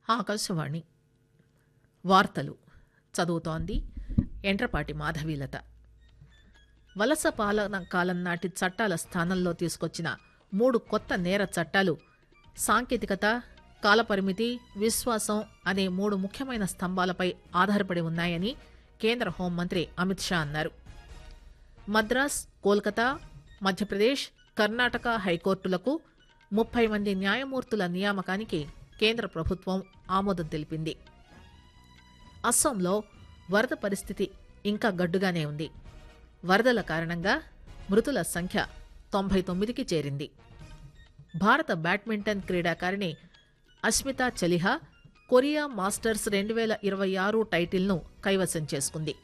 ఆకాశవాణి వార్తలు చదువుతోంది ఎంట్రపాటి మాధవీలత వలస పాలన కాలం నాటి చట్టాల స్థానంలో తీసుకొచ్చిన మూడు కొత్త నేర చట్టాలు సాంకేతికత కాలపరిమితి విశ్వాసం అనే మూడు ముఖ్యమైన స్తంభాలపై ఆధారపడి ఉన్నాయని కేంద్ర హోంమంత్రి అమిత్ షా అన్నారు మద్రాస్ కోల్కతా మధ్యప్రదేశ్ కర్ణాటక హైకోర్టులకు ముప్పై మంది న్యాయమూర్తుల నియామకానికి కేంద్ర ప్రభుత్వం ఆమోదం తెలిపింది అస్సాంలో వరద పరిస్థితి ఇంకా గడ్డుగానే ఉంది వరదల కారణంగా మృతుల సంఖ్య తొంభై తొమ్మిదికి చేరింది భారత బ్యాడ్మింటన్ క్రీడాకారిణి అస్మితా చలిహా కొరియా మాస్టర్స్ రెండు వేల ఇరవై ఆరు టైటిల్ను కైవసం చేసుకుంది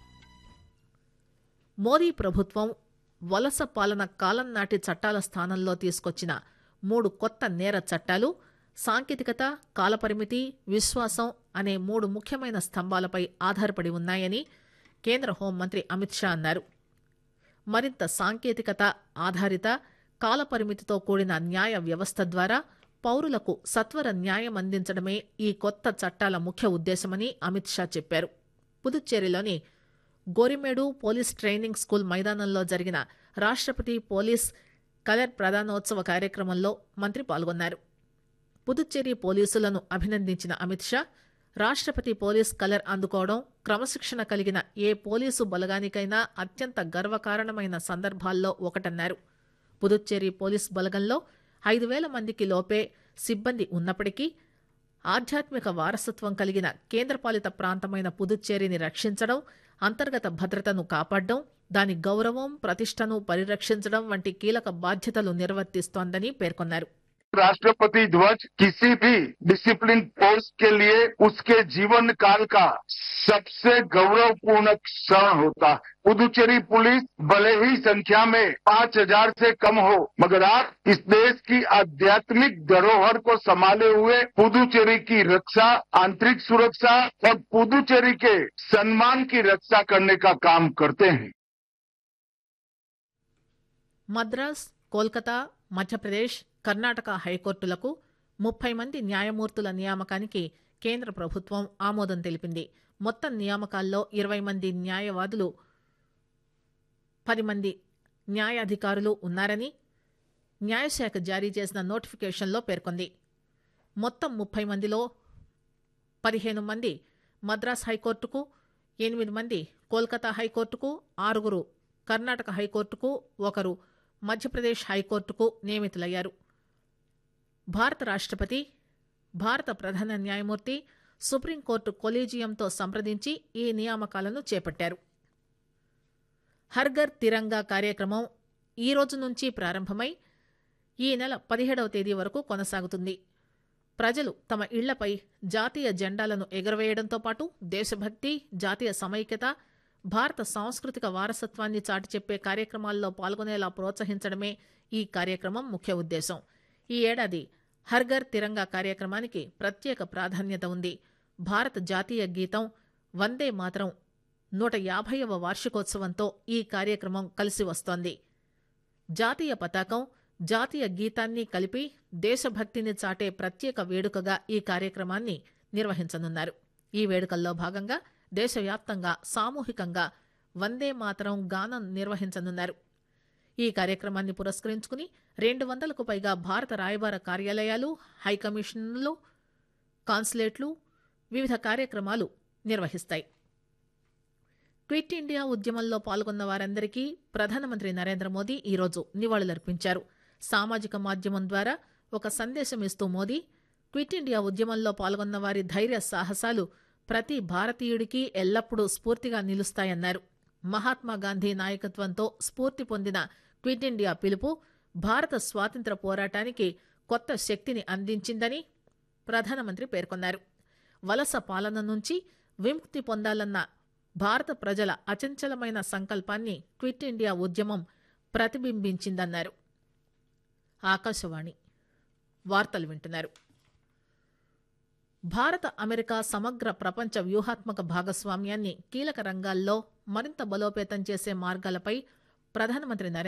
మోదీ ప్రభుత్వం వలస పాలన కాలం నాటి చట్టాల స్థానంలో తీసుకొచ్చిన మూడు కొత్త నేర చట్టాలు సాంకేతికత కాలపరిమితి విశ్వాసం అనే మూడు ముఖ్యమైన స్తంభాలపై ఆధారపడి ఉన్నాయని కేంద్ర హోంమంత్రి అమిత్ షా అన్నారు మరింత సాంకేతికత ఆధారిత కాలపరిమితితో కూడిన న్యాయ వ్యవస్థ ద్వారా పౌరులకు సత్వర న్యాయం అందించడమే ఈ కొత్త చట్టాల ముఖ్య ఉద్దేశమని అమిత్ షా చెప్పారు పుదుచ్చేరిలోని గోరిమేడు పోలీస్ ట్రైనింగ్ స్కూల్ మైదానంలో జరిగిన రాష్ట్రపతి పోలీస్ కలర్ ప్రధానోత్సవ కార్యక్రమంలో మంత్రి పాల్గొన్నారు పుదుచ్చేరి పోలీసులను అభినందించిన అమిత్ షా రాష్ట్రపతి పోలీస్ కలర్ అందుకోవడం క్రమశిక్షణ కలిగిన ఏ పోలీసు బలగానికైనా అత్యంత గర్వకారణమైన సందర్భాల్లో ఒకటన్నారు పుదుచ్చేరి పోలీస్ బలగంలో ఐదు వేల మందికి లోపే సిబ్బంది ఉన్నప్పటికీ ఆధ్యాత్మిక వారసత్వం కలిగిన కేంద్రపాలిత ప్రాంతమైన పుదుచ్చేరిని రక్షించడం అంతర్గత భద్రతను కాపాడడం దాని గౌరవం ప్రతిష్టను పరిరక్షించడం వంటి కీలక బాధ్యతలు నిర్వర్తిస్తోందని పేర్కొన్నారు राष्ट्रपति ध्वज किसी भी डिसिप्लिन फोर्स के लिए उसके जीवन काल का सबसे गौरवपूर्ण क्षण होता है पुदुचेरी पुलिस भले ही संख्या में पाँच हजार से कम हो मगर आप इस देश की आध्यात्मिक धरोहर को संभाले हुए पुदुचेरी की रक्षा आंतरिक सुरक्षा और पुदुचेरी के सम्मान की रक्षा करने का काम करते हैं మద్రాస్ కోల్కతా మధ్యప్రదేశ్ కర్ణాటక హైకోర్టులకు ముప్పై మంది న్యాయమూర్తుల నియామకానికి కేంద్ర ప్రభుత్వం ఆమోదం తెలిపింది మొత్తం నియామకాల్లో ఇరవై మంది న్యాయవాదులు పది మంది న్యాయాధికారులు ఉన్నారని న్యాయశాఖ జారీ చేసిన నోటిఫికేషన్లో పేర్కొంది మొత్తం ముప్పై మందిలో పదిహేను మంది మద్రాస్ హైకోర్టుకు ఎనిమిది మంది కోల్కతా హైకోర్టుకు ఆరుగురు కర్ణాటక హైకోర్టుకు ఒకరు మధ్యప్రదేశ్ హైకోర్టుకు నియమితులయ్యారు భారత రాష్ట్రపతి భారత ప్రధాన న్యాయమూర్తి సుప్రీంకోర్టు కొలీజియంతో సంప్రదించి ఈ నియామకాలను చేపట్టారు హర్ఘర్ తిరంగా కార్యక్రమం ఈ రోజు నుంచి ప్రారంభమై ఈ నెల పదిహేడవ తేదీ వరకు కొనసాగుతుంది ప్రజలు తమ ఇళ్లపై జాతీయ జెండాలను ఎగురవేయడంతో పాటు దేశభక్తి జాతీయ సమైక్యత భారత సాంస్కృతిక వారసత్వాన్ని చాటి చెప్పే కార్యక్రమాల్లో పాల్గొనేలా ప్రోత్సహించడమే ఈ కార్యక్రమం ముఖ్య ఉద్దేశం ఈ ఏడాది హర్ఘర్ తిరంగా కార్యక్రమానికి ప్రత్యేక ప్రాధాన్యత ఉంది భారత జాతీయ గీతం వందే మాతరం నూట యాభైవ వార్షికోత్సవంతో ఈ కార్యక్రమం కలిసి వస్తోంది జాతీయ పతాకం జాతీయ గీతాన్ని కలిపి దేశభక్తిని చాటే ప్రత్యేక వేడుకగా ఈ కార్యక్రమాన్ని నిర్వహించనున్నారు ఈ వేడుకల్లో భాగంగా దేశవ్యాప్తంగా సామూహికంగా వందే మాతరం గానం నిర్వహించనున్నారు ఈ కార్యక్రమాన్ని పురస్కరించుకుని రెండు వందలకు పైగా భారత రాయబార కార్యాలయాలు హైకమిషన్లు కాన్సులేట్లు వివిధ కార్యక్రమాలు నిర్వహిస్తాయి క్విట్ ఇండియా ఉద్యమంలో పాల్గొన్న వారందరికీ ప్రధానమంత్రి నరేంద్ర మోదీ ఈరోజు నివాళులర్పించారు సామాజిక మాధ్యమం ద్వారా ఒక సందేశం ఇస్తూ మోదీ క్విట్ ఇండియా ఉద్యమంలో పాల్గొన్న వారి ధైర్య సాహసాలు ప్రతి భారతీయుడికి ఎల్లప్పుడూ స్ఫూర్తిగా నిలుస్తాయన్నారు మహాత్మా గాంధీ నాయకత్వంతో స్ఫూర్తి పొందిన క్విట్ ఇండియా పిలుపు భారత స్వాతంత్ర పోరాటానికి కొత్త శక్తిని అందించిందని ప్రధానమంత్రి పేర్కొన్నారు వలస పాలన నుంచి విముక్తి పొందాలన్న భారత ప్రజల అచంచలమైన సంకల్పాన్ని క్విట్ ఇండియా ఉద్యమం ప్రతిబింబించిందన్నారు ఆకాశవాణి వార్తలు వింటున్నారు భారత అమెరికా సమగ్ర ప్రపంచ వ్యూహాత్మక భాగస్వామ్యాన్ని కీలక రంగాల్లో మరింత బలోపేతం చేసే మార్గాలపై ప్రధానమంత్రి నరేంద్ర